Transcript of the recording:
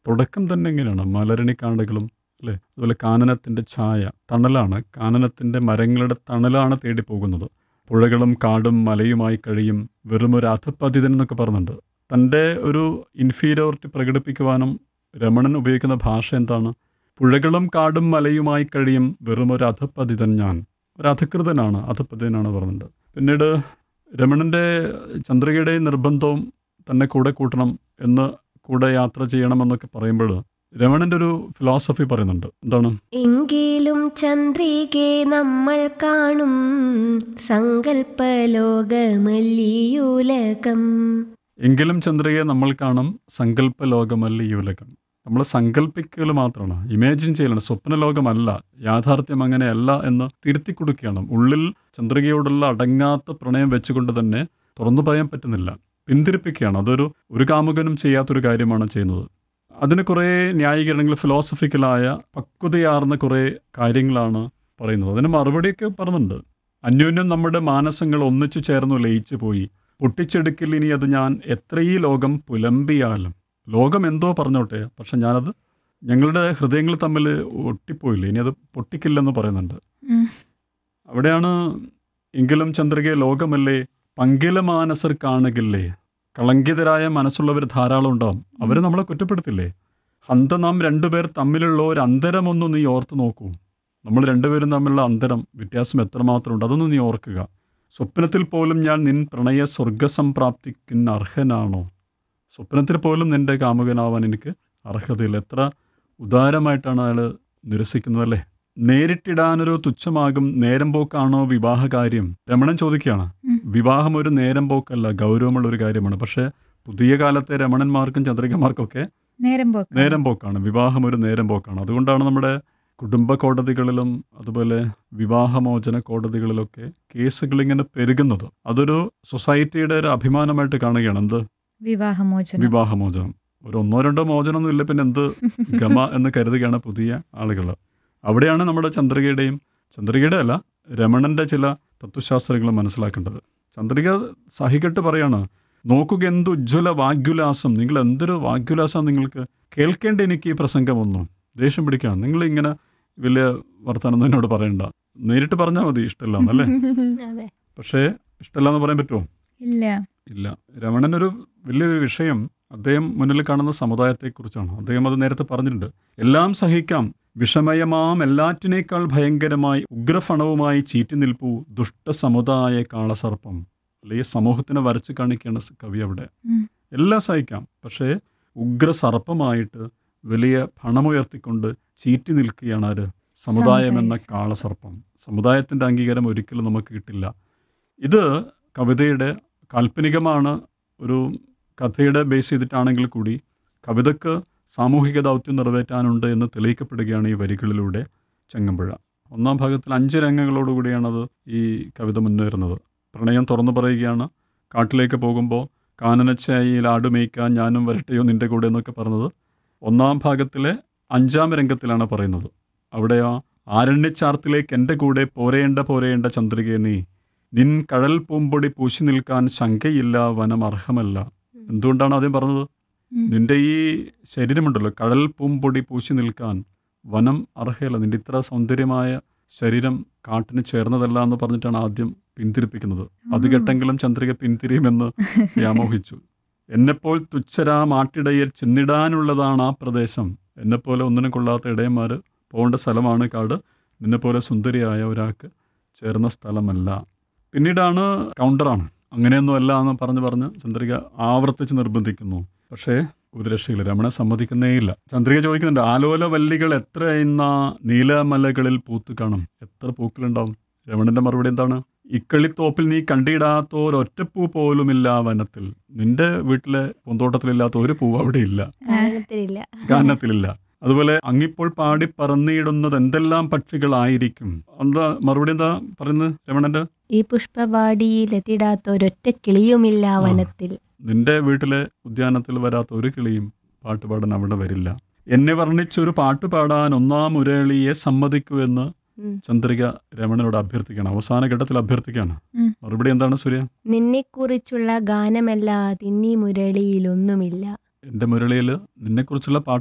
തുടക്കം തന്നെ എങ്ങനെയാണ് മലരണിക്കാണ്ടുകളും അല്ലേ അതുപോലെ കാനനത്തിൻ്റെ ഛായ തണലാണ് കാനനത്തിൻ്റെ മരങ്ങളുടെ തണലാണ് തേടി പോകുന്നത് പുഴകളും കാടും മലയുമായി കഴിയും വെറുമൊരു അധപ്പതിതൻ എന്നൊക്കെ പറയുന്നുണ്ട് തൻ്റെ ഒരു ഇൻഫീരിയോറിറ്റി പ്രകടിപ്പിക്കുവാനും രമണൻ ഉപയോഗിക്കുന്ന ഭാഷ എന്താണ് പുഴകളും കാടും മലയുമായി കഴിയും വെറുമൊരു അധപ്പതിതൻ ഞാൻ ഒരു അധകൃതനാണ് അധപ്പതിതനാണ് പറഞ്ഞിട്ടുണ്ട് പിന്നീട് രമണൻ്റെ ചന്ദ്രികയുടെ നിർബന്ധവും തന്നെ കൂടെ കൂട്ടണം എന്ന് കൂടെ യാത്ര ചെയ്യണമെന്നൊക്കെ പറയുമ്പോൾ രമണൻ്റെ ഒരു ഫിലോസഫി പറയുന്നുണ്ട് എന്താണ് എങ്കിലും ചന്ദ്രികെ നമ്മൾ കാണും സങ്കല്പലോകമല്ലിയുലകം എങ്കിലും ചന്ദ്രികയെ നമ്മൾ കാണും സങ്കല്പ ലോകമല്ല ഈ ഉലകം നമ്മൾ സങ്കല്പിക്കൽ മാത്രമാണ് ഇമാജിൻ ചെയ്യലാണ് സ്വപ്ന ലോകമല്ല യാഥാർത്ഥ്യം അങ്ങനെയല്ല എന്ന് തിരുത്തി കൊടുക്കുകയാണ് ഉള്ളിൽ ചന്ദ്രികയോടുള്ള അടങ്ങാത്ത പ്രണയം വെച്ചുകൊണ്ട് തന്നെ തുറന്നു പറയാൻ പറ്റുന്നില്ല പിന്തിരിപ്പിക്കുകയാണ് അതൊരു ഒരു കാമുകനും ചെയ്യാത്തൊരു കാര്യമാണ് ചെയ്യുന്നത് അതിന് കുറേ ന്യായീകരണങ്ങൾ ഫിലോസഫിക്കലായ പക്വതയാർന്ന കുറേ കാര്യങ്ങളാണ് പറയുന്നത് അതിന് മറുപടിയൊക്കെ പറയുന്നുണ്ട് അന്യോന്യം നമ്മുടെ മാനസങ്ങൾ ഒന്നിച്ചു ചേർന്നു ലയിച്ചു പോയി പൊട്ടിച്ചെടുക്കിൽ ഇനി അത് ഞാൻ എത്ര ഈ ലോകം പുലമ്പിയാലും ലോകം എന്തോ പറഞ്ഞോട്ടെ പക്ഷെ ഞാനത് ഞങ്ങളുടെ ഹൃദയങ്ങൾ തമ്മിൽ ഒട്ടിപ്പോയില്ല ഇനി അത് പൊട്ടിക്കില്ലെന്ന് പറയുന്നുണ്ട് ഉം. അവിടെയാണ് എങ്കിലും ചന്ദ്രികയെ ലോകമല്ലേ പങ്കില മാനസർ കാണുകില്ലേ കളങ്കിതരായ മനസ്സുള്ളവർ ധാരാളം ഉണ്ടാവും അവർ നമ്മളെ കുറ്റപ്പെടുത്തില്ലേ ഹന്ത നാം രണ്ടുപേർ തമ്മിലുള്ള ഒരു അന്തരമൊന്നും നീ ഓർത്ത് നോക്കൂ നമ്മൾ രണ്ടുപേരും തമ്മിലുള്ള അന്തരം വ്യത്യാസം എത്രമാത്രം ഉണ്ട് അതൊന്നും നീ ഓർക്കുക സ്വപ്നത്തിൽ പോലും ഞാൻ നിൻ പ്രണയ സ്വർഗസംപ്രാപ്തിക്കുന്ന അർഹനാണോ സ്വപ്നത്തിൽ പോലും നിന്റെ കാമുകനാവാൻ എനിക്ക് അർഹതയില്ല എത്ര ഉദാരമായിട്ടാണ് അയാൾ നിരസിക്കുന്നതല്ലേ നേരിട്ടിടാനൊരു തുച്ഛമാകും നേരം പോക്കാണോ വിവാഹകാര്യം രമണൻ ചോദിക്കുകയാണ് ഉം. വിവാഹം ഒരു നേരം പോക്കല്ല ഗൗരവമുള്ള ഒരു കാര്യമാണ് പക്ഷേ പുതിയ കാലത്തെ രമണന്മാർക്കും ചന്ദ്രികമാർക്കൊക്കെ നേരം പോക്ക് നേരം പോക്കാണ് വിവാഹം ഒരു നേരം പോക്കാണ് അതുകൊണ്ടാണ് നമ്മുടെ കുടുംബ കോടതികളിലും അതുപോലെ വിവാഹമോചന കോടതികളിലൊക്കെ കേസുകൾ ഇങ്ങനെ പെരുകുന്നത് അതൊരു സൊസൈറ്റിയുടെ ഒരു അഭിമാനമായിട്ട് കാണുകയാണ് എന്ത് വിവാഹമോചനം വിവാഹമോചനം ഒരു ഒന്നോ രണ്ടോ മോചനമൊന്നും ഇല്ല പിന്നെ എന്ത് ഗമ എന്ന് കരുതുകയാണ് പുതിയ ആളുകൾ അവിടെയാണ് നമ്മുടെ ചന്ദ്രികയുടെയും ചന്ദ്രികയുടെ അല്ല രമണന്റെ ചില തത്വശാസ്ത്രങ്ങൾ മനസ്സിലാക്കേണ്ടത് ചന്ദ്രിക സഹികെട്ട് പറയാണ് നോക്കുക എന്ത് ഉജ്ജ്വല വാഗ്യുലാസം നിങ്ങൾ എന്തൊരു വാഗ്യുലാസം നിങ്ങൾക്ക് കേൾക്കേണ്ട എനിക്ക് ഈ പ്രസംഗമൊന്നും ദേഷ്യം പിടിക്കുകയാണ് നിങ്ങൾ ഇങ്ങനെ വലിയ വർത്തമാനം എന്നോട് പറയണ്ട നേരിട്ട് പറഞ്ഞാൽ മതി ഇഷ്ടമല്ല എന്നല്ലേ അതെ പക്ഷേ ഇഷ്ടമല്ല എന്ന് പറയാൻ പറ്റുമോ ഇല്ല ഇല്ല രമണൻ ഒരു വലിയൊരു വിഷയം അദ്ദേഹം മുന്നിൽ കാണുന്ന സമുദായത്തെക്കുറിച്ചാണ് അദ്ദേഹം അത് നേരത്തെ പറഞ്ഞിട്ടുണ്ട് എല്ലാം സഹിക്കാം വിഷമയമാം എല്ലാറ്റിനേക്കാൾ ഭയങ്കരമായി ഉഗ്രഫണവുമായി ചീറ്റി നിൽപ്പൂ ദുഷ്ട സമുദായ കാളസർപ്പം അല്ലെങ്കിൽ സമൂഹത്തിനെ വരച്ച് കാണിക്കുകയാണ് സ് കവി അവിടെ ഉം. എല്ലാം സഹിക്കാം പക്ഷേ ഉഗ്രസർപ്പമായിട്ട് വലിയ പണമുയർത്തിക്കൊണ്ട് ചീറ്റി നിൽക്കുകയാണ് ആര് സമുദായം എന്ന സമുദായ- കാളസർപ്പം സമുദായത്തിൻ്റെ അംഗീകാരം ഒരിക്കലും നമുക്ക് കിട്ടില്ല ഇത് കവിതയുടെ കാൽപ്പനികമാണ് ഒരു കഥയുടെ ബേസ് ചെയ്തിട്ടാണെങ്കിൽ കൂടി കവിതയ്ക്ക് സാമൂഹിക ദൗത്യം നിറവേറ്റാനുണ്ട് എന്ന് തെളിയിക്കപ്പെടുകയാണ് ഈ വരികളിലൂടെ ചെങ്ങമ്പുഴ ഒന്നാം ഭാഗത്തിൽ അഞ്ച് രംഗങ്ങളോടുകൂടിയാണത് ഈ കവിത മുന്നേറുന്നത് പ്രണയം തുറന്നു പറയുകയാണ് കാട്ടിലേക്ക് പോകുമ്പോൾ കാനനച്ചായയിൽ ആടുമേയ്ക്കാൻ ഞാനും വരട്ടെയോ നിന്റെ കൂടെ എന്നൊക്കെ പറഞ്ഞത് ഒന്നാം ഭാഗത്തിലെ അഞ്ചാം രംഗത്തിലാണ് പറയുന്നത് അവിടെ ആ ആരണ്യച്ചാർത്തിലേക്ക് എൻ്റെ കൂടെ പോരേണ്ട പോരേണ്ട ചന്ദ്രികയെ നീ നിൻ കഴൽ പൂമ്പൊടി പൂശി നിൽക്കാൻ ശങ്കയില്ല വനം അർഹമല്ല എന്തുകൊണ്ടാണ് ആദ്യം പറഞ്ഞത് ഉം. നിന്റെ ഈ ശരീരമുണ്ടല്ലോ കടൽ പൂമ്പൊടി പൂശി നിൽക്കാൻ വനം അർഹയല്ല നിന്റെ ഇത്ര സൗന്ദര്യമായ ശരീരം കാട്ടിന് ചേർന്നതല്ല എന്ന് പറഞ്ഞിട്ടാണ് ആദ്യം പിന്തിരിപ്പിക്കുന്നത് അത് ആ. കേട്ടെങ്കിലും ചന്ദ്രിക പിന്തിരിയുമെന്ന് വ്യാമോഹിച്ചു എന്നെപ്പോൾ തുച്ഛരാ മാട്ടിടയിൽ ചെന്നിടാനുള്ളതാണ് ആ പ്രദേശം എന്നെപ്പോലെ ഒന്നിനും കൊള്ളാത്ത ഇടയന്മാർ പോകേണ്ട സ്ഥലമാണ് കാട് നിന്നെപ്പോലെ സുന്ദരിയായ ഒരാൾക്ക് ചേർന്ന സ്ഥലമല്ല പിന്നീടാണ് കൗണ്ടറാണ് അങ്ങനെയൊന്നും അല്ല എന്ന് പറഞ്ഞ് പറഞ്ഞ് ചന്ദ്രിക ആവർത്തിച്ച് നിർബന്ധിക്കുന്നു പക്ഷേ ഒരു രക്ഷയില്ല രമണ സമ്മതിക്കുന്നേയില്ല ചന്ദ്രിക ചോദിക്കുന്നുണ്ട് ആലോല വല്ലികൾ എത്ര ഇന്ന നീലമലകളിൽ പൂത്ത് കാണും എത്ര പൂക്കളുണ്ടാവും രമണന്റെ മറുപടി എന്താണ് ഇക്കളിത്തോപ്പിൽ നീ കണ്ടിടാത്തൊരൊറ്റപ്പൂ പോലുമില്ല ആ വനത്തിൽ നിന്റെ വീട്ടിലെ പൂന്തോട്ടത്തിലില്ലാത്ത ഒരു പൂവ് അവിടെ ഇല്ല കാരണത്തിലില്ല കാനനത്തിലില്ല അതുപോലെ അങ്ങിപ്പോൾ പാടി പറന്നിടുന്നത് എന്തെല്ലാം പക്ഷികളായിരിക്കും എന്താ മറുപടി എന്താ പറയുന്നത് രമണന്റെ ഈ പുഷ്പവാടിയിലെത്തിടാത്ത ഒരൊറ്റ കിളിയുമില്ല ആ. വനത്തിൽ നിന്റെ വീട്ടിലെ ഉദ്യാനത്തിൽ വരാത്ത ഒരു കിളിയും പാട്ട് പാടാൻ അവിടെ വരില്ല എന്നെ വർണ്ണിച്ചൊരു പാട്ട് പാടാൻ ഒന്നാം മുരളിയെ സമ്മതിക്കൂ എന്ന് ഉം. ചന്ദ്രിക രമണനോട് അഭ്യർത്ഥിക്കണം അവസാന ഘട്ടത്തിൽ അഭ്യർത്ഥിക്കാണ് ഉം. മറുപടി എന്താണ് സൂര്യ നിന്നെക്കുറിച്ചുള്ള ഗാനമല്ലാതിന്നി മുരളിയിലൊന്നുമില്ല എൻ്റെ മുരളിയിൽ നിന്നെക്കുറിച്ചുള്ള പാട്ട്